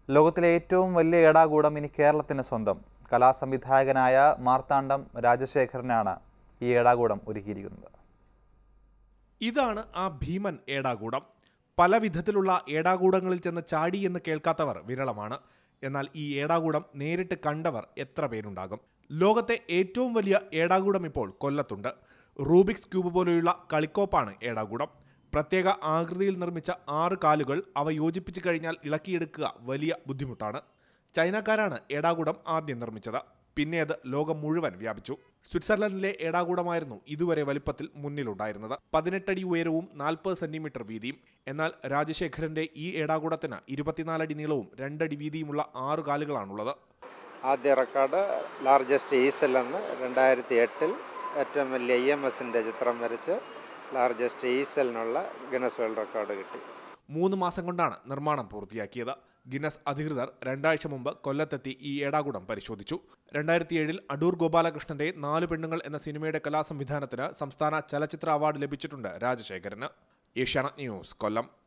ലോകത്തിലെ ഏറ്റവും വലിയ ഏടാകൂടം ഇനി കേരളത്തിന് സ്വന്തം കലാസംവിധായകനായ മാർത്താണ്ഡം രാജശേഖരനാണ് ഈ ഏടാകൂടം ഒരുക്കിയിരിക്കുന്നത് ഇതാണ് ആ ഭീമൻ ഏടാകൂടം പല വിധത്തിലുള്ള ഏടാകൂടങ്ങളിൽ ചെന്ന് ചാടി എന്ന് കേൾക്കാത്തവർ വിരളമാണ് എന്നാൽ ഈ ഏടാകൂടം നേരിട്ട് കണ്ടവർ എത്ര പേരുണ്ടാകും ലോകത്തെ ഏറ്റവും വലിയ ഏടാകൂടം ഇപ്പോൾ കൊല്ലത്തുണ്ട് റൂബിക്സ് ക്യൂബ് പോലെയുള്ള കളിക്കോപ്പാണ് ഏടാകൂടം പ്രത്യേക ആകൃതിയിൽ നിർമ്മിച്ച ആറ് കാലുകൾ അവ യോജിപ്പിച്ചു കഴിഞ്ഞാൽ ഇളക്കിയെടുക്കുക വലിയ ബുദ്ധിമുട്ടാണ് ചൈനക്കാരാണ് ഏടാകൂടം ആദ്യം നിർമ്മിച്ചത് പിന്നെ അത് ലോകം മുഴുവൻ വ്യാപിച്ചു സ്വിറ്റ്സർലൻഡിലെ ഏടാകൂടമായിരുന്നു ഇതുവരെ വലിപ്പത്തിൽ മുന്നിലുണ്ടായിരുന്നത് പതിനെട്ടടി ഉയരവും നാൽപ്പത് സെന്റിമീറ്റർ വീതിയും എന്നാൽ രാജശേഖരന്റെ ഈ ഏടാകൂടത്തിന് ഇരുപത്തിനാലടി നീളവും രണ്ടടി വീതിയുമുള്ള ആറ് കാലുകളാണുള്ളത് ആദ്യ റെക്കോർഡ് ലാർജസ്റ്റ് ഈസൽ എന്ന് രണ്ടായിരത്തി എട്ടിൽ ഏറ്റവും വലിയ ഇ എം എസിൻ്റെ ചിത്രം വരച്ച് ലാർജസ്റ്റ് ഈസലിനുള്ള ഗിനസ് വേൾഡ് റെക്കോർഡ് കിട്ടി മൂന്ന് മാസം കൊണ്ടാണ് നിർമ്മാണം പൂർത്തിയാക്കിയത് ഗിന്നസ് അധികൃതർ രണ്ടാഴ്ച മുമ്പ് കൊല്ലത്തെത്തി ഈ ഏടാകൂടം പരിശോധിച്ചു രണ്ടായിരത്തി ഏഴിൽ അടൂർ ഗോപാലകൃഷ്ണന്റെ നാല് പെണ്ണുങ്ങൾ എന്ന സിനിമയുടെ കലാസംവിധാനത്തിന് സംസ്ഥാന ചലച്ചിത്ര അവാർഡ് ലഭിച്ചിട്ടുണ്ട് രാജശേഖരന് ഏഷ്യാനെറ്റ് ന്യൂസ് കൊല്ലം